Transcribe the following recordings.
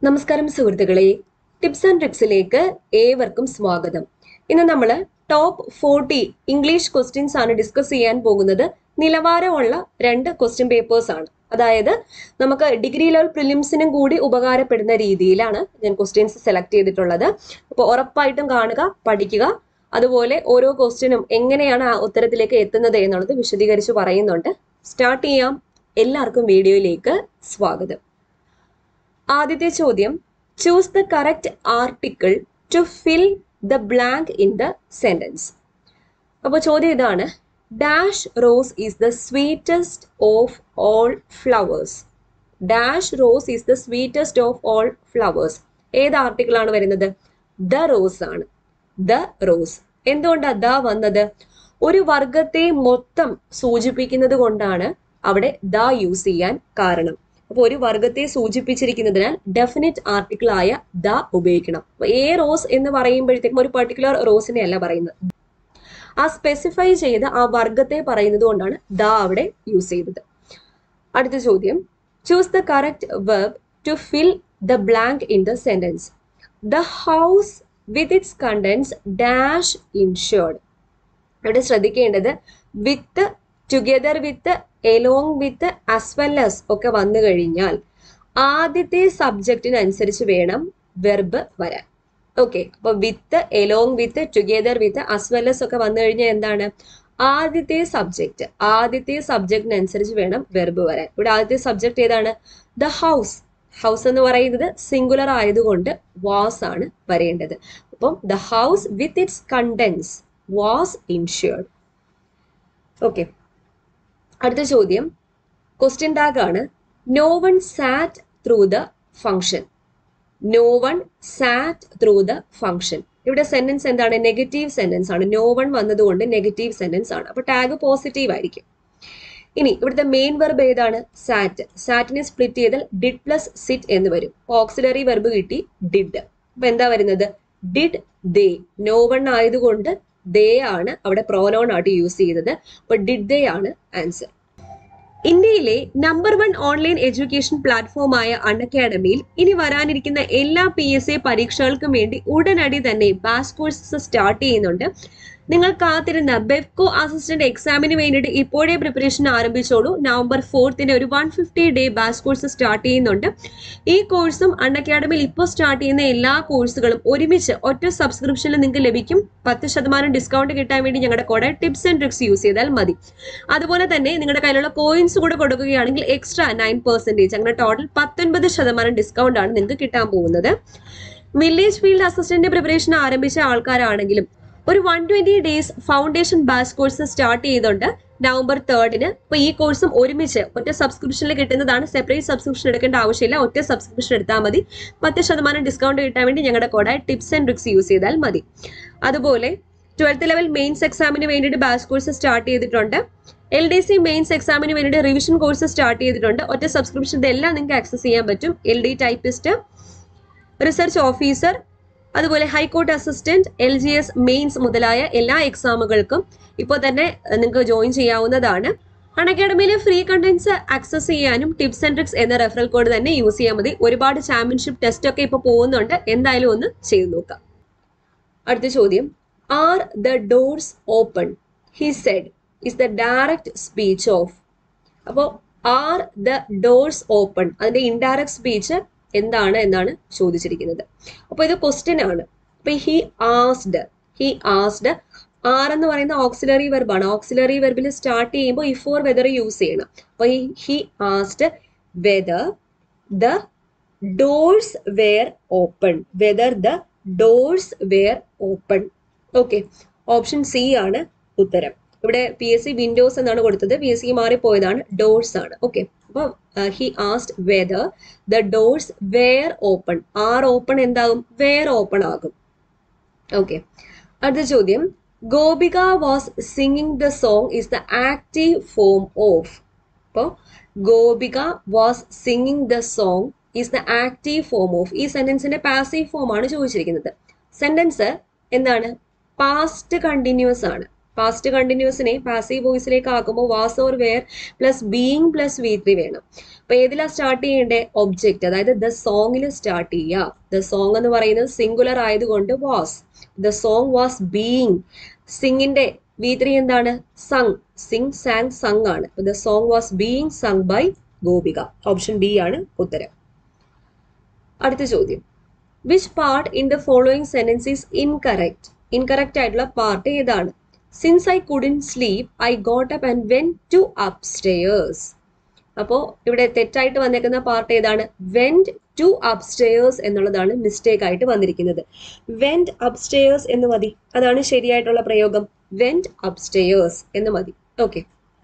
നമസ്കാരം സുഹൃത്തുക്കളെ tips and ട്രിക്സിലേക്ക് ഏവർക്കും സ്വാഗതം ഇന്ന് നമ്മൾ ടോപ്പ് ഫോർട്ടി ഇംഗ്ലീഷ് ക്വസ്റ്റ്യൻസ് ആണ് ഡിസ്കസ് ചെയ്യാൻ പോകുന്നത് നിലവാരമുള്ള രണ്ട് ക്വസ്റ്റ്യൻ പേപ്പേഴ്സ് ആണ് അതായത് നമുക്ക് ഡിഗ്രി ലെവൽ പ്രിലിംസിനും കൂടി ഉപകാരപ്പെടുന്ന രീതിയിലാണ് ഞാൻ ക്വസ്റ്റ്യൻസ് സെലക്ട് ചെയ്തിട്ടുള്ളത് അപ്പോൾ ഉറപ്പായിട്ടും കാണുക പഠിക്കുക അതുപോലെ ഓരോ ക്വസ്റ്റ്യനും എങ്ങനെയാണ് ആ ഉത്തരത്തിലേക്ക് എത്തുന്നത് എന്നുള്ളത് വിശദീകരിച്ച് പറയുന്നുണ്ട് സ്റ്റാർട്ട് ചെയ്യാം എല്ലാവർക്കും വീഡിയോയിലേക്ക് സ്വാഗതം ആദ്യത്തെ ചോദ്യം choose the correct article to fill the blank in the sentence അപ്പോൾ ചോദ്യം ഇതാണ് dash rose is the sweetest of all flowers dash rose is the sweetest of all flowers ഏത് ആർട്ടിക്കിൾ ആണ് വരുന്നത് ദ റോസ് ആണ് ദ റോസ് എന്തുകൊണ്ടാണ് the വന്നത് ഒരു വർഗത്തെ മൊത്തം സൂചിപ്പിക്കുന്നത് കൊണ്ടാണ് അവിടെ ദ യൂസ് ചെയ്യാൻ കാരണം അപ്പോൾ ഒരു വർഗത്തെ സൂചിപ്പിച്ചിരിക്കുന്നതിനാൽ ഡെഫിനിറ്റ് ആർട്ടിക്കിൾ ആയ ദ ഉപയോഗിക്കണം അപ്പൊ എ റോസ് എന്ന് പറയുമ്പോഴത്തേക്കും ഒരു പെർട്ടിക്കുലർ റോസിനെ അല്ല പറയുന്നത് ആ സ്പെസിഫൈ ചെയ്ത് ആ വർഗത്തെ പറയുന്നത് കൊണ്ടാണ് ദ അവിടെ യൂസ് ചെയ്തത് അടുത്ത ചോദ്യം choose the correct verb to fill the blank in the sentence the house with its contents dash insured ഇവിടെ ശ്രദ്ധിക്കേണ്ടത് with together with along with as well as ഒക്കെ വന്നു കഴിഞ്ഞാൽ ആദ്യത്തെ സബ്ജക്റ്റിനനുസരിച്ച് വേണം വെർബ് വരാൻ ഓക്കെ അപ്പൊ with along with together with as well as ഒക്കെ വന്നു കഴിഞ്ഞാൽ എന്താണ് ആദ്യത്തെ സബ്ജക്റ്റ് ആദ്യത്തെ സബ്ജക്റ്റിനനുസരിച്ച് വേണം വെർബ് വരാൻ ഇവിടെ ആദ്യത്തെ സബ്ജക്റ്റ് ഏതാണ് ദ ഹൗസ് ഹൗസ് എന്ന് പറയുന്നത് സിംഗുലർ ആയതുകൊണ്ട് വാസ് ആണ് വരേണ്ടത് അപ്പം the house with its contents was insured okay അടുത്ത ചോദ്യം ക്വസ്റ്റ്യൻ ടാഗ് ആണ് no one sat through the function no one sat through the function ഇവിടെ സെന്റൻസ് എന്താണ് നെഗറ്റീവ് സെന്റൻസ് ആണ് നോ വൺ വന്നതുകൊണ്ട് നെഗറ്റീവ് സെന്റൻസ് ആണ് അപ്പൊ ടാഗ് പോസിറ്റീവ് ആയിരിക്കും ഇനി ഇവിടുത്തെ മെയിൻ വെർബ് ഏതാണ് സാറ്റ് സാറ്റിനെ സ്പ്ലിറ്റ് ചെയ്താൽ ഡിഡ് പ്ലസ് സിറ്റ് എന്ന് വരും ഓക്സിലറി വെർബ് കിട്ടി ഡിഡ് അപ്പൊ എന്താ വരുന്നത് ഡിഡ് ദേ നോ വൺ ആയതുകൊണ്ട് ദേ ആണ് അവിടെ പ്രോനോൺ ആയിട്ട് യൂസ് ചെയ്തത് അപ്പൊ ഡിഡ് ദേ ആണ് ആൻസർ ഇന്ത്യയിലെ നമ്പർ വൺ ഓൺലൈൻ എഡ്യൂക്കേഷൻ പ്ലാറ്റ്ഫോമായ അൺ അക്കാഡമിയിൽ ഇനി വരാനിരിക്കുന്ന എല്ലാ പി എസ് എ പരീക്ഷകൾക്കും വേണ്ടി ഉടനടി തന്നെ ബാച്ച് കോഴ്സസ് സ്റ്റാർട്ട് ചെയ്യുന്നുണ്ട് നിങ്ങൾ കാത്തിരുന്ന ബെഫ്കോ അസിസ്റ്റന്റ് എക്സാമിന് വേണ്ടിയിട്ട് ഇപ്പോഴേ പ്രിപ്പറേഷൻ ആരംഭിച്ചോളൂ നവംബർ ഫോർത്തിന് ഒരു one fifty day batch course start ചെയ്യുന്നുണ്ട് ഈ കോഴ്സും അൺ അക്കാഡമിയിൽ ഇപ്പോൾ സ്റ്റാർട്ട് ചെയ്യുന്ന എല്ലാ കോഴ്സുകളും ഒരുമിച്ച് ഒറ്റ സബ്സ്ക്രിപ്ഷനിൽ നിങ്ങൾക്ക് ലഭിക്കും പത്ത് ശതമാനം ഡിസ്കൗണ്ട് കിട്ടാൻ വേണ്ടി ഞങ്ങളുടെ കൂടെ ടിപ്സ് ആൻഡ് ട്രിക്സ് യൂസ് ചെയ്താൽ മതി അതുപോലെ തന്നെ നിങ്ങളുടെ കയ്യിലുള്ള കോയിൻസ് കൂടെ കൊടുക്കുകയാണെങ്കിൽ എക്സ്ട്രാ നയൻ പെർസെൻറ്റേജ് അങ്ങനെ ടോട്ടൽ പത്തൊൻപത് ശതമാനം ഡിസ്കൗണ്ട് ആണ് നിങ്ങൾക്ക് കിട്ടാൻ പോകുന്നത് വില്ലേജ് ഫീൽഡ് അസിസ്റ്റന്റ് പ്രിപ്പറേഷൻ ആരംഭിച്ച ആൾക്കാരാണെങ്കിലും ഒരു one twenty days foundation batch course start ചെയ്തുകൊണ്ട് നവംബർ തേർഡിന് അപ്പോൾ ഈ കോഴ്സും ഒരുമിച്ച് ഒറ്റ സബ്സ്ക്രിപ്ഷനിൽ കിട്ടുന്നതാണ് സെപ്പറേറ്റ് സബ്സ്ക്രിപ്ഷൻ എടുക്കേണ്ട ആവശ്യമില്ല ഒറ്റ സബ്സ്ക്രിപ്ഷൻ എടുത്താൽ മതി പത്ത് ശതമാനം ഡിസ്കൗണ്ട് കിട്ടാൻ വേണ്ടി ഞങ്ങളുടെ code tips and tricks use ചെയ്താൽ മതി അതുപോലെ ട്വൽത്ത് ലെവൽ മെയിൻസ് എക്സാമിന് വേണ്ടിയിട്ട് ബാച്ച് കോഴ്സ് സ്റ്റാർട്ട് ചെയ്തിട്ടുണ്ട് എൽ ഡി സി മെയിൻസ് എക്സാമിന് വേണ്ടിയിട്ട് റിവിഷൻ കോഴ്സ് സ്റ്റാർട്ട് ചെയ്തിട്ടുണ്ട് ഒറ്റ സബ്സ്ക്രിപ്ഷൻ ഇതെല്ലാം നിങ്ങൾക്ക് ആക്സസ് ചെയ്യാൻ പറ്റും L D typist research officer അതുപോലെ high court assistant L G S mains മുതലായ എല്ലാ എക്സാമുകൾക്കും ഇപ്പോൾ തന്നെ നിങ്ങൾക്ക് ജോയിൻ ചെയ്യാവുന്നതാണ് അൺ അക്കാഡമിയിലെ ഫ്രീ കണ്ടന്റ്സ് ആക്സസ് ചെയ്യാനും ടിപ്സ് ആൻഡ് ട്രിക്സ് എന്ന റെഫറൽ കോഡ് തന്നെ യൂസ് ചെയ്യാൻ മതി ഒരുപാട് ചാമ്പ്യൻഷിപ്പ് ടെസ്റ്റ് ഒക്കെ ഇപ്പോൾ പോകുന്നുണ്ട് എന്തായാലും ഒന്ന് ചെയ്തു നോക്കാം അടുത്ത ചോദ്യം are the doors open he said is the direct speech of അപ്പോൾ ആർ ദ ഡോർസ് ഓപ്പൺ അതിന്റെ ഇൻഡയറക്റ്റ് സ്പീച്ച് എന്താണ് എന്നാണ് ചോദിച്ചിരിക്കുന്നത് അപ്പോൾ ഇത് ക്വസ്റ്റ്യൻ ആണ് അപ്പൊ he asked he asked are എന്ന് പറയുന്ന ഓക്സിലറി വെർബാണ് ഓക്സിലറി വെർബിൽ സ്റ്റാർട്ട് ചെയ്യുമ്പോൾ ഇഫ് ഓർ വെദർ യൂസ് ചെയ്യണം അപ്പൊ he asked whether the doors were open whether the doors were open okay option C ആണ് ഉത്തരം ഇവിടെ പി എസ് സി വിൻഡോസ് എന്നാണ് കൊടുത്തത് പി എസ് സി മാറിപ്പോയതാണ് ഡോർസ് ആണ് ഓക്കെ അപ്പോൾ he asked whether the doors were open are open എന്താകും were open ആകും ഓക്കെ അടുത്ത ചോദ്യം Gopika was singing the song is the active form of അപ്പോൾ Gopika was singing the song is the active form of ഈ സെന്റൻസിന്റെ passive form ആണ് ചോദിച്ചിരിക്കുന്നത് sentence എന്താണ് പാസ്റ്റ് കണ്ടിന്യൂസ് ആണ് പാസ്റ്റ് കണ്ടിന്യൂസിനെ പാസീവ് വോയിസിലേക്ക് ആക്കുമ്പോൾ was or were plus being plus V three വേണം അപ്പൊ ഏതിലാ സ്റ്റാർട്ട് ചെയ്യേണ്ടേ ഒബ്ജക്റ്റ് അതായത് ദ സോങ്ങിൽ സ്റ്റാർട്ട് ചെയ്യുക ദ സോങ് എന്ന് പറയുന്നത് സിംഗുലർ ആയതുകൊണ്ട് was the song was being സിംഗിന്റെ വി ത്രീ എന്താണ് സങ് സിംഗ് സാങ് സങ് ആണ് the song was being sung by Gopika option D ആണ് ഉത്തരം അടുത്ത ചോദ്യം which part in the following sentence is incorrect incorrect ആയിട്ടുള്ള പാർട്ട് ഏതാണ് since I couldn't sleep I got up and went to up stairs അപ്പോൾ ഇവിടെ തെറ്റായിട്ട് വന്നേക്കുന്ന പാർട്ട് ഏതാണ് വെൻറ്റ് ടു അപ്സ്റ്റേയേഴ്സ് എന്നുള്ളതാണ് മിസ്റ്റേക്ക് ആയിട്ട് വന്നിരിക്കുന്നത് വെൻറ്റ് അപ്സ്റ്റേയേഴ്സ് എന്ന് മതി അതാണ് ശരിയായിട്ടുള്ള പ്രയോഗം വെൻറ്റ് അപ്സ്റ്റേയേഴ്സ് എന്ന് മതി ഓക്കെ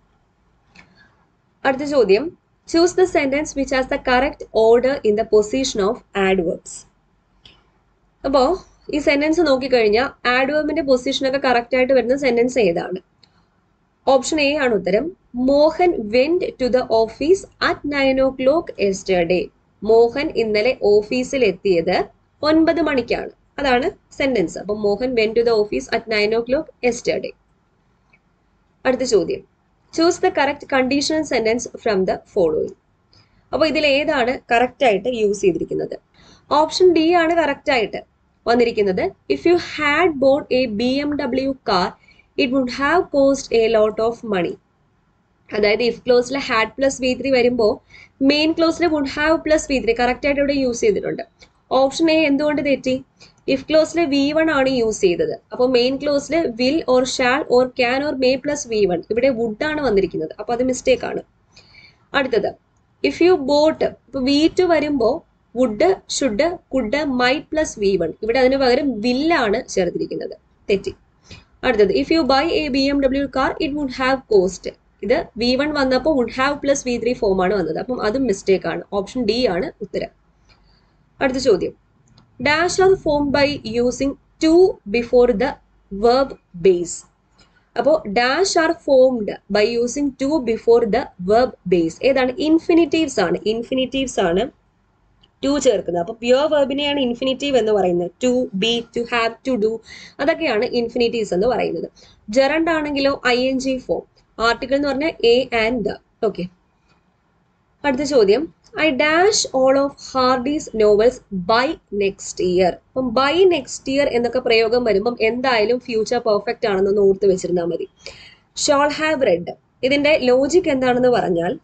അടുത്ത ചോദ്യം choose the sentence which has the correct order in the position of adverbs അപ്പോൾ ഈ സെന്റൻസ് നോക്കിക്കഴിഞ്ഞാൽ ആഡ്വേർബിന്റെ പൊസിഷനൊക്കെ കറക്റ്റ് ആയിട്ട് വരുന്ന സെന്റൻസ് ഏതാണ് ഓപ്ഷൻ എ ആണ് ഉത്തരം Mohan went to the office at nine o'clock yesterday Mohan ഇന്നലെ ഓഫീസിൽ എത്തിയത് ഒൻപത് മണിക്കാണ് അതാണ് സെന്റൻസ് അപ്പം Mohan went to the office at nine o'clock yesterday അടുത്ത ചോദ്യം choose the correct conditional sentence from the following അപ്പോൾ ഇതിൽ ഏതാണ് കറക്റ്റ് ആയിട്ട് യൂസ് ചെയ്തിരിക്കുന്നത് ഓപ്ഷൻ ഡി ആണ് കറക്റ്റ് ആയിട്ട് വന്നിരിക്കുന്നത് if you had bought a B M W car it would have cost a lot of money അതായത് ഇഫ് ക്ലോസിലെ ഹാഡ് പ്ലസ് വി ത്രീ വരുമ്പോൾ മെയിൻ ക്ലോസിലെ would have plus V three correct ആയിട്ട് ഇവിടെ use ചെയ്തിട്ടുണ്ട് option A എന്തുകൊണ്ട് തെറ്റി if ക്ലോസിലെ വി വൺ ആണ് യൂസ് ചെയ്തത് അപ്പോൾ മെയിൻ ക്ലോസിൽ will or shall or can or may plus V one ഇവിടെ വുഡ് ആണ് വന്നിരിക്കുന്നത് അപ്പോൾ അത് മിസ്റ്റേക്ക് ആണ് അടുത്തത് ഇഫ് യു ബോട്ട് ഇപ്പൊ വി ടു വരുമ്പോൾ would should could might plus V one ഇവിടെ അതിന് പകരം വില്ലാണ് ചേർത്തിരിക്കുന്നത് തെറ്റി അടുത്തത് if you buy a B M W car it would have cost ഇത് വി വൺ വന്നപ്പോൾ would have plus V three form ആണ് വന്നത് അപ്പം അതും മിസ്റ്റേക്ക് ആണ് ഓപ്ഷൻ ഡി ആണ് ഉത്തരം അടുത്ത ചോദ്യം dash are form by using to before the verb base അപ്പോൾ dash are formed by using to before the verb base ഏതാണ് ഇൻഫിനിറ്റീവ്സ് ആണ് ഇൻഫിനിറ്റീവ്സ് ആണ് ടു ചേർക്കുന്നത് അപ്പോൾ പ്യുവർ വെർബിനെയാണ് ഇൻഫിനിറ്റീവ് എന്ന് പറയുന്നത് to be to have to do അതൊക്കെയാണ് ഇൻഫിനിറ്റീവ്സ് എന്ന് പറയുന്നത് ജെറണ്ട് ആണെങ്കിലോ I N G form article എന്ന് പറഞ്ഞാൽ എ ആൻഡ് ദ ഓക്കെ അടുത്ത ചോദ്യം I dash all of Hardy's novels by next year അപ്പം ബൈ നെക്സ്റ്റ് ഇയർ എന്നൊക്കെ പ്രയോഗം വരുമ്പം എന്തായാലും ഫ്യൂച്ചർ പെർഫെക്റ്റ് ആണെന്നൊന്ന് ഓർത്ത് വെച്ചിരുന്നാൽ മതി ഷോൾ ഹാവ് റെഡ് ഇതിന്റെ ലോജിക് എന്താണെന്ന് പറഞ്ഞാൽ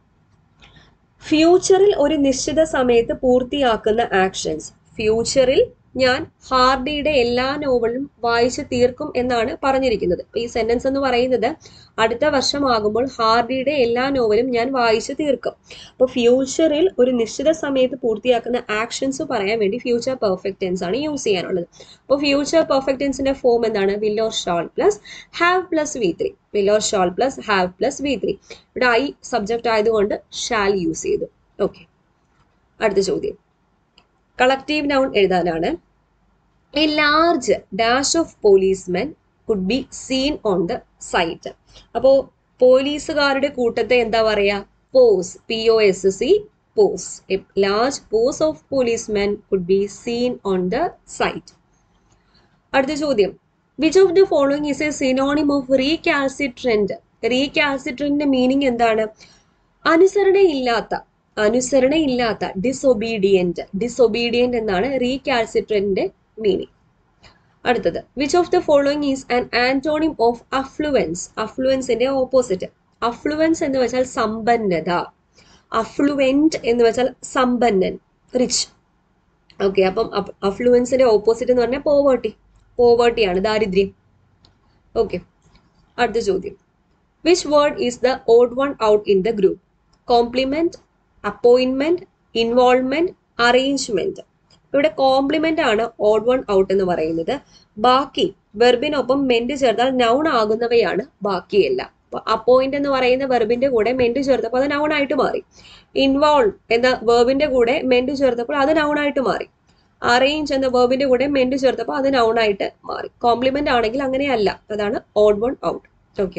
ഫ്യൂച്ചറിൽ ഒരു നിശ്ചിത സമയത്ത് പൂർത്തിയാക്കുന്ന ആക്ഷൻസ് ഫ്യൂച്ചറിൽ ഞാൻ ഹാർഡിയുടെ എല്ലാ നോവലും വായിച്ച് തീർക്കും എന്നാണ് പറഞ്ഞിരിക്കുന്നത് ഈ സെന്റൻസ് എന്ന് പറയുന്നത് അടുത്ത വർഷമാകുമ്പോൾ ഹാർഡിയുടെ എല്ലാ നോവലും ഞാൻ വായിച്ച് തീർക്കും അപ്പോൾ ഫ്യൂച്ചറിൽ ഒരു നിശ്ചിത സമയത്ത് പൂർത്തിയാക്കുന്ന ആക്ഷൻസ് പറയാൻ വേണ്ടി ഫ്യൂച്ചർ പെർഫെക്റ്റ് ടെൻസ് ആണ് യൂസ് ചെയ്യാനുള്ളത് അപ്പോൾ ഫ്യൂച്ചർ പെർഫെക്റ്റ് ടെൻസിന്റെ ഫോം എന്താണ് will or shall plus have plus V three will or shall plus have plus V three ഇവിടെ ഐ സബ്ജക്റ്റ് ആയതുകൊണ്ട് ഷാൽ യൂസ് ചെയ്തു ഓക്കെ അടുത്ത ചോദ്യം കളക്റ്റീവ് നൗൺ എഴുതാനാണ് a large dash of policemen could be seen on the site അപ്പോൾ പോലീസുകാരുടെ കൂട്ടത്തെ എന്താ പറയാ posse P O S C posse a large pose of policemen could be seen on the site അടുത്ത ചോദ്യം which of the following is a synonym of recalcitrant റീകാൽസിട്രൻഡിന്റെ meaning എന്താണ് അനുസരണയില്ലാത്ത അനുസരണയില്ലാത്ത ഡിസൊബീഡിയന്റ് ഡിസൊബീഡിയന്റ് എന്നാണ് റീകാൽസിട്രൻഡിന്റെ മീനിങ് അടുത്തത് which of the following is an antonym of affluence അഫ്ലുവൻസിന്റെ ഓപ്പോസിറ്റ് അഫ്ലുവൻസ് എന്ന് വെച്ചാൽ സമ്പന്നത അഫ്ലുവെന്റ് എന്ന് വെച്ചാൽ സമ്പന്നൻ റിച്ച് ഓക്കെ അപ്പം അഫ്ലുവൻസിന്റെ ഓപ്പോസിറ്റ് എന്ന് പറഞ്ഞാൽ പോവേർട്ടി പോവേർട്ടിയാണ് ദാരിദ്ര്യം ഓക്കെ അടുത്ത ചോദ്യം which word is the odd one out in the group complement appointment involvement arrangement ഇവിടെ കോംപ്ലിമെന്റ് ആണ് ഓഡ് വൺ ഔട്ട് എന്ന് പറയുന്നത് ബാക്കി വെർബിനൊപ്പം മെന്റ് ചേർത്താൽ നൗൺ ആകുന്നവയാണ് ബാക്കിയെല്ലാം അപ്പോയിന്റ് എന്ന് പറയുന്ന വെർബിന്റെ കൂടെ മെന്റ് ചേർത്തപ്പോൾ അത് നൗൺ ആയിട്ട് മാറി ഇൻവോൾവ് എന്ന വെർബിന്റെ കൂടെ മെന്റ് ചേർത്തപ്പോൾ അത് നൗൺ ആയിട്ട് മാറി അറേഞ്ച് എന്ന വെർബിന്റെ കൂടെ മെന്റ് ചേർത്തപ്പോൾ അത് നൗൺ ആയിട്ട് മാറി കോംപ്ലിമെന്റ് ആണെങ്കിൽ അങ്ങനെയല്ല അതാണ് ഓഡ് വൺ ഔട്ട് ഓക്കെ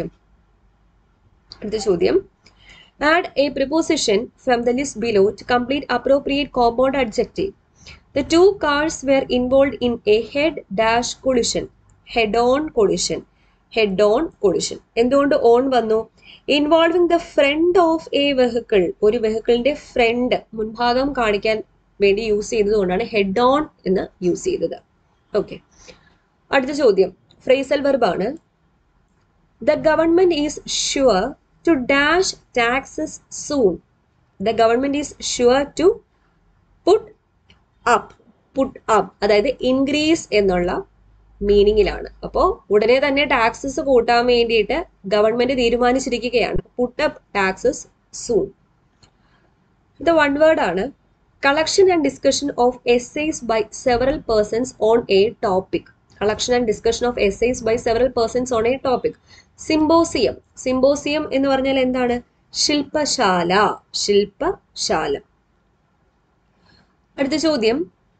അടുത്ത ചോദ്യം add a preposition from the list below to complete appropriate compound adjective The two cars were involved in a head dash collision. Head on collision. Head on collision എന്തുകൊണ്ട് on വന്നു involving the front of a vehicle ഒരു വെഹിക്കിളിന്റെ front മുൻഭാഗം കാണിക്കാൻ വേണ്ടി use ചെയ്തതുകൊണ്ടാണ് head on എന്ന് use ചെയ്തത് ഓക്കെ അടുത്ത ചോദ്യം ഫ്രേസൽ വെർബാണ് the government is sure to dash taxes soon the government is sure to put up put up അതായത് ഇൻക്രീസ് എന്നുള്ള മീനിങ്ങിലാണ് അപ്പോൾ ഉടനെ തന്നെ ടാക്സസ് കൂട്ടാൻ വേണ്ടിയിട്ട് ഗവൺമെന്റ് തീരുമാനിച്ചിരിക്കുകയാണ് പുട്ട് അപ്പ് ടാക്സസ് സൂൺ ഇത് വൺ വേർഡ് ആണ് collection and discussion of essays by several persons on a topic collection and discussion of essays by several persons on a topic symposium symposium എന്ന് പറഞ്ഞാൽ എന്താണ് ശില്പശാല ശില്പശാല അടുത്ത ചോദ്യം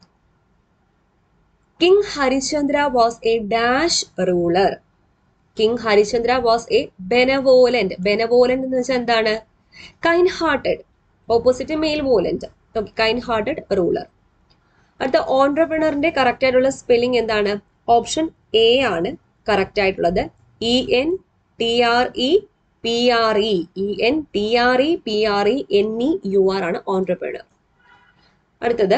king Harichandra was a dash ruler king Harichandra was a benevolent benevolent എന്ന് വെച്ചാൽ എന്താണ് kind hearted opposite malevolent okay kind hearted ruler അടുത്ത ഓൺട്രപ്രണറിന്റെ കറക്റ്റ് ആയിട്ടുള്ള സ്പെല്ലിംഗ് എന്താണ് ഓപ്ഷൻ എ ആണ് കറക്റ്റ് ആയിട്ടുള്ളത് E N T R E P R E E N T R E P R E N E U R ആണ് entrepreneur അടുത്തത്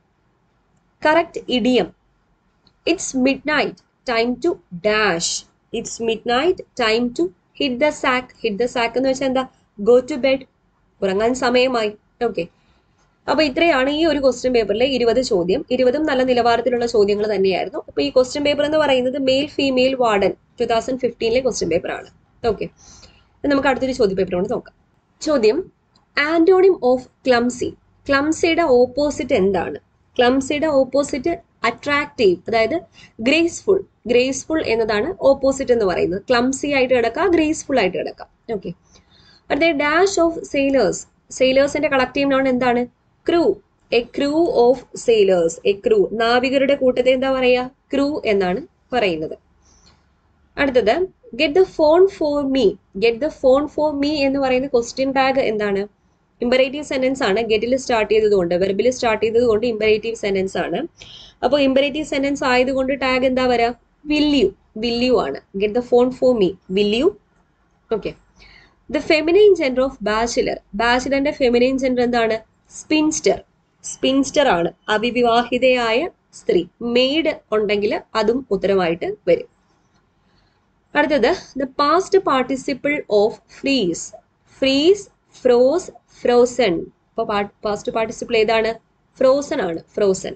correct idiom it's midnight time to dash it's midnight time to hit the sack hit the sack എന്ന് വെച്ചാൽ എന്താ go to bed ഉറങ്ങാൻ സമയമായി okay അപ്പൊ ഇത്രയാണ് ഈ ഒരു ക്വസ്റ്റ്യൻ പേപ്പറിലെ ഇരുപത് ചോദ്യം ഇരുപതും നല്ല നിലവാരത്തിലുള്ള ചോദ്യങ്ങൾ തന്നെയായിരുന്നു അപ്പൊ ഈ ക്വസ്റ്റ്യൻ പേപ്പർ എന്ന് പറയുന്നത് male female warden two thousand ഫിഫ്റ്റീനിലെ ക്വസ്റ്റ്യൻ പേപ്പർ ആണ് ഓക്കെ നമുക്ക് അടുത്തൊരു ചോദ്യ പേപ്പർ കൊണ്ട് നോക്കാം ചോദ്യം ആന്റോണിം ഓഫ് ക്ലംസി ക്ലംസിയുടെ ഓപ്പോസിറ്റ് എന്താണ് ക്ലംസിയുടെ ഓപ്പോസിറ്റ് അട്രാക്റ്റീവ് അതായത് ഗ്രേസ്ഫുൾ ഗ്രേസ്ഫുൾ എന്നതാണ് ഓപ്പോസിറ്റ് എന്ന് പറയുന്നത് ക്ലംസി ആയിട്ട് കിടക്കാം ഗ്രേസ്ഫുൾ ആയിട്ട് കിടക്കാം ഓക്കെ അടുത്ത ഡാഷ് ഓഫ് സെയിലേഴ്സ് സെയിലേഴ്സിന്റെ കളക്റ്റീവ് നോൺ എന്താണ് crew a crew of sailors a crew നാവികരുടെ കൂട്ടത്തെ എന്താ പറയാ ക്രൂ എന്നാണ് പറയുന്നത് അടുത്തത് get the phone for me get the phone for me എന്ന് പറയുന്ന ക്വസ്റ്റ്യൻ ടാഗ് എന്താണ് ഇമ്പറേറ്റീവ് സെന്റൻസ് ആണ് ഗെറ്റിൽ സ്റ്റാർട്ട് ചെയ്തതുകൊണ്ട് വെർബിൽ സ്റ്റാർട്ട് ചെയ്തതുകൊണ്ട് ഇമ്പറേറ്റീവ് സെന്റൻസ് ആണ് അപ്പോൾ ഇമ്പറേറ്റീവ് സെന്റൻസ് ആയതുകൊണ്ട് ടാഗ് എന്താ വരാ വില്യു വില്യു ആണ് get the phone for me will you okay the feminine gender of bachelor ബാച്ചിലറിന്റെ ഫെമിനൈൻ ജെൻഡർ എന്താണ് സ്പിൻസ്റ്റർ സ്പിൻസ്റ്റർ ആണ് അവിവാഹിതയായ സ്ത്രീ മെയ്ഡ് ഉണ്ടെങ്കിൽ അതും ഉത്തരമായിട്ട് വരും അടുത്തത് the past participle of freeze freeze froze frozen അപ്പോൾ പാസ്റ്റ് പാർട്ടിസിപ്പിൾ ഏതാണ് ഫ്രോസൺ ആണ് frozen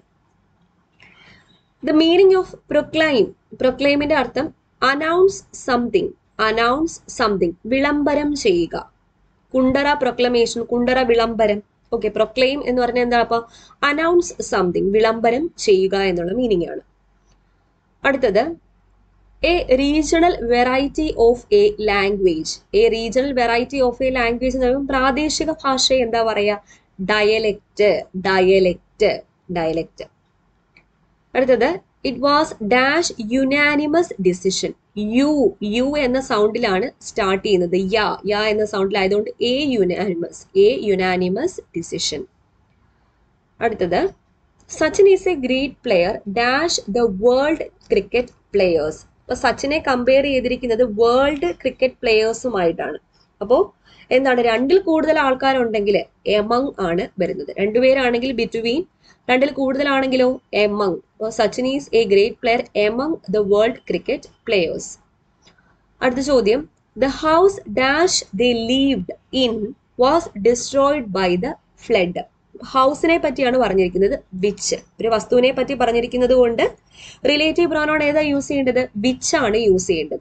the meaning of proclaim പ്രൊക്ലൈമിന്റെ അർത്ഥം അനൗൺസ് സംതിങ് അനൗൺസ് സംതിങ് വിളംബരം ചെയ്യുക കുണ്ടറ പ്രൊക്ലമേഷൻ കുണ്ടറ വിളംബരം ഓക്കെ പ്രൊക്ലെയിം എന്ന് പറഞ്ഞാൽ എന്താ അപ്പൊ അനൗൺസ് സംതിങ് വിളംബരം ചെയ്യുക എന്നുള്ള മീനിങ് ആണ് അടുത്തത് a regional variety of a language a regional variety of a language എന്ന് പറയുമ്പോൾ പ്രാദേശിക ഭാഷ എന്താ പറയാ ഡയലക്റ്റ് ഡയലക്റ്റ് ഡയലക്റ്റ് അടുത്തത് it was dash unanimous decision U U എന്ന സൗണ്ടിലാണ് സ്റ്റാർട്ട് ചെയ്യുന്നത് യാ യാ എന്ന സൗണ്ടിലായതുകൊണ്ട് a unanimous a unanimous decision അടുത്തത് Sachin is a great player dash the world cricket players അപ്പൊ സച്ചിനെ കമ്പയർ ചെയ്തിരിക്കുന്നത് വേൾഡ് ക്രിക്കറ്റ് പ്ലെയേഴ്സുമായിട്ടാണ് അപ്പോൾ എന്താണ് രണ്ടിൽ കൂടുതൽ ആൾക്കാരുണ്ടെങ്കിൽ എമങ് ആണ് വരുന്നത് രണ്ടുപേരാണെങ്കിൽ ബിറ്റ്വീൻ രണ്ടിൽ കൂടുതലാണെങ്കിലോ എമങ് അപ്പോൾ Sachin is a great player among the world cricket players അടുത്ത ചോദ്യം the house dash they lived in was destroyed by the flood ഹൗസിനെ പറ്റിയാണ് പറഞ്ഞിരിക്കുന്നത് വിച്ച് ഒരു വസ്തുവിനെ പറ്റി പറഞ്ഞിരിക്കുന്നത് കൊണ്ട് റിലേറ്റീവ് പ്രോനോൺ ഏതാ യൂസ് ചെയ്യേണ്ടത് വിച്ച് ആണ് യൂസ് ചെയ്യേണ്ടത്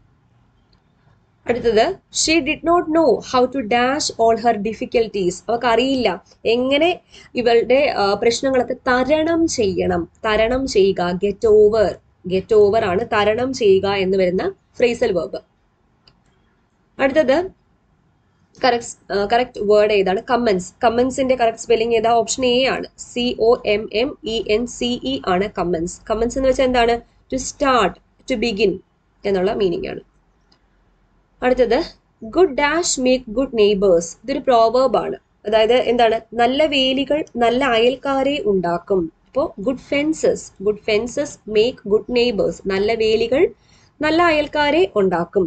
അടുത്തത് she did not know how to dash all her difficulties അവർക്ക് അറിയില്ല എങ്ങനെ ഇവളുടെ പ്രശ്നങ്ങളൊക്കെ തരണം ചെയ്യണം തരണം ചെയ്യുക ഗെറ്റ് ഓവർ ഗെറ്റ് ഓവർ ആണ് തരണം ചെയ്യുക എന്ന് വരുന്ന ഫ്രേസൽ വേർബ് അടുത്തത് കറക്റ്റ് കറക്റ്റ് വേർഡ് ഏതാണ് കമ്മൻസ് കമ്മൻസിന്റെ കറക്റ്റ് സ്പെല്ലിംഗ് ഏതാ ഓപ്ഷൻ എ ആണ് C O M M E N C E ആണ് കമ്മൻസ് കമ്മൻസ് എന്ന് വെച്ചാൽ എന്താണ് ടു സ്റ്റാർട്ട് ടു ബിഗിൻ എന്നുള്ള മീനിങ് ആണ് അടുത്തത് good dash make good neighbours ഇതൊരു പ്രോവേർബ് ആണ് അതായത് എന്താണ് നല്ല വേലികൾ നല്ല അയൽക്കാരെ ഉണ്ടാക്കും അപ്പോൾ good fences good fences make good neighbours നല്ല വേലികൾ നല്ല അയൽക്കാരെ ഉണ്ടാക്കും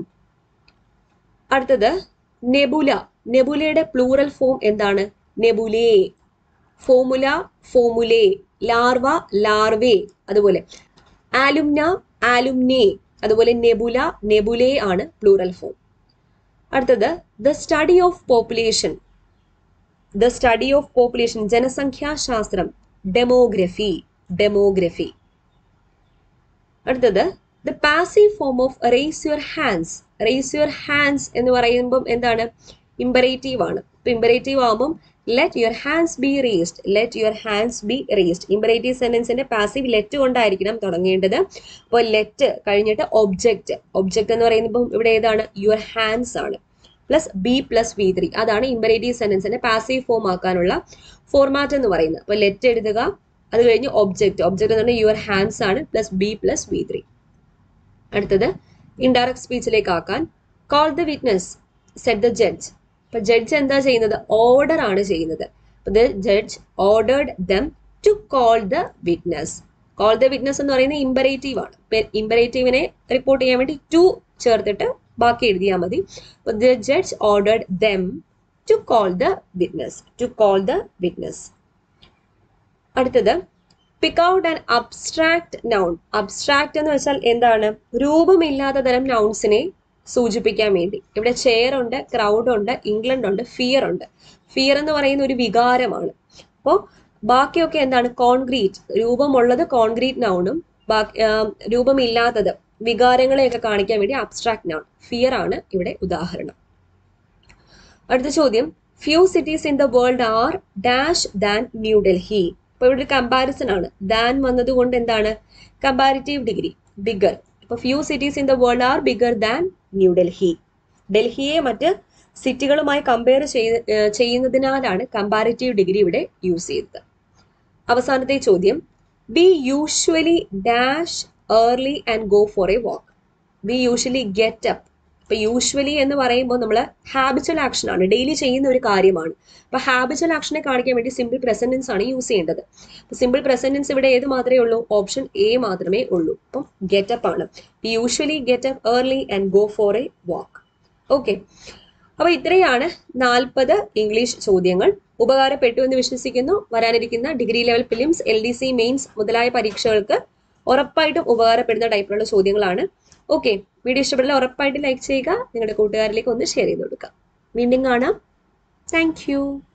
അടുത്തത് നെബുല നെബുലയുടെ പ്ലൂറൽ ഫോം എന്താണ് nebulae formula formulae larva larvae അതുപോലെ ആലുംന ആലുംനെ അതുപോലെ നെബുല നെബുലേ ആണ് പ്ലൂറൽ ഫോം അടുത്തത് the study of population the study of population ജനസംഖ്യാശാസ്ത്രം ഡെമോഗ്രഫി ഡെമോഗ്രഫി അടുത്തത് the passive form of raise your hands raise your hands എന്ന് പറയുമ്പം എന്താണ് imperative ആണ് ഇപ്പൊ ഇമ്പറേറ്റീവ് ആകുമ്പം let your hands be raised let your hands be raised imperative സെന്റൻസിന്റെ passive let കൊണ്ടായിരിക്കണം തുടങ്ങേണ്ടത് അപ്പോൾ ലെറ്റ് കഴിഞ്ഞിട്ട് ഒബ്ജക്റ്റ് ഒബ്ജക്റ്റ് എന്ന് പറയുമ്പോൾ ഇവിടെ ഏതാണ് യുവർ ഹാൻഡ്സ് ആണ് plus be plus V three അതാണ് ഇമ്പറേറ്റീവ് സെന്റൻസിന്റെ പാസീവ് ഫോം ആക്കാനുള്ള ഫോർമാറ്റ് എന്ന് പറയുന്നത് അപ്പോൾ ലെറ്റ് എഴുതുക അത് കഴിഞ്ഞ് ഒബ്ജക്റ്റ് ഒബ്ജക്റ്റ് എന്ന് പറഞ്ഞാൽ യുവർ ഹാൻഡ്സ് ആണ് plus be plus V three അടുത്തത് ഇൻഡയറക്ട് സ്പീച്ചിലേക്ക് ആക്കാൻ call the witness said the judge ഇപ്പൊ ജഡ്ജ് എന്താ ചെയ്യുന്നത് ഓർഡർ ആണ് ചെയ്യുന്നത് the judge ordered them to call the witness call the witness എന്ന് പറയുന്നത് ഇമ്പറേറ്റീവ് ആണ് ഇമ്പറേറ്റീവിനെ റിപ്പോർട്ട് ചെയ്യാൻ വേണ്ടി ടു ചേർത്തിട്ട് ബാക്കി എഴുതിയാൽ മതി the judge ordered them to call the witness to call the witness അടുത്തത് pick out and abstract noun abstract എന്ന് വെച്ചാൽ എന്താണ് രൂപമില്ലാത്ത തരം നൗൺസിനെ സൂചിപ്പിക്കാൻ വേണ്ടി ഇവിടെ ചെയർ ഉണ്ട് ക്രൗഡ് ഉണ്ട് ഇംഗ്ലണ്ട് ഉണ്ട് ഫിയർ ഉണ്ട് ഫിയർ എന്ന് പറയുന്ന ഒരു വികാരമാണ് അപ്പോൾ ബാക്കിയൊക്കെ എന്താണ് കോൺക്രീറ്റ് രൂപമുള്ളത് കോൺക്രീറ്റ് നൗണും ബാക്കി രൂപമില്ലാത്തത് വികാരങ്ങളെയൊക്കെ കാണിക്കാൻ വേണ്ടി അബ്സ്ട്രാക്ട് നൗൺ ഫിയർ ആണ് ഇവിടെ ഉദാഹരണം അടുത്ത ചോദ്യം few cities in the world are dash than New Delhi ഇപ്പൊ ഇവിടെ ഒരു കമ്പാരിസൺ ആണ് ദാൻ വന്നതുകൊണ്ട് എന്താണ് കമ്പാരിറ്റീവ് ഡിഗ്രി ബിഗർ ഇപ്പൊ few cities in the world are bigger than New Delhi ഡൽഹിയെ മറ്റ് സിറ്റികളുമായി കമ്പയർ ചെയ്യുന്നതിനാലാണ് കമ്പാരിറ്റീവ് ഡിഗ്രി ഇവിടെ യൂസ് ചെയ്തത് അവസാനത്തെ ചോദ്യം we usually dash early and go for a walk we usually get up ഇപ്പൊ യൂഷ്വലി എന്ന് പറയുമ്പോൾ നമ്മൾ ഹാബിച്വൽ ആക്ഷൻ ആണ് ഡെയിലി ചെയ്യുന്ന ഒരു കാര്യമാണ് അപ്പൊ ഹാബിച്വൽ ആക്ഷനെ കാണിക്കാൻ വേണ്ടി സിമ്പിൾ പ്രസന്റൻസ് ആണ് യൂസ് ചെയ്യേണ്ടത് അപ്പൊ സിമ്പിൾ പ്രസന്റൻസ് ഇവിടെ ഏത് മാത്രമേ ഉള്ളൂ ഓപ്ഷൻ എ മാത്രമേ ഉള്ളൂ അപ്പം ഗെറ്റ് അപ്പ് ആണ് we usually get up early and go for a walk okay അപ്പൊ ഇത്രയാണ് നാൽപ്പത് ഇംഗ്ലീഷ് ചോദ്യങ്ങൾ ഉപകാരപ്പെട്ടു എന്ന് വിശ്വസിക്കുന്നു വരാനിരിക്കുന്ന degree level prelims L D C mains മുതലായ പരീക്ഷകൾക്ക് ഉറപ്പായിട്ടും ഉപകാരപ്പെടുന്ന ടൈപ്പിലുള്ള ചോദ്യങ്ങളാണ് ഓക്കെ വീഡിയോ ഇഷ്ടപ്പെട്ടാൽ ഉറപ്പായിട്ട് ലൈക്ക് ചെയ്യുക നിങ്ങളുടെ കൂട്ടുകാരിലേക്ക് ഒന്ന് ഷെയർ ചെയ്ത് കൊടുക്കുക വീണ്ടും കാണാം താങ്ക്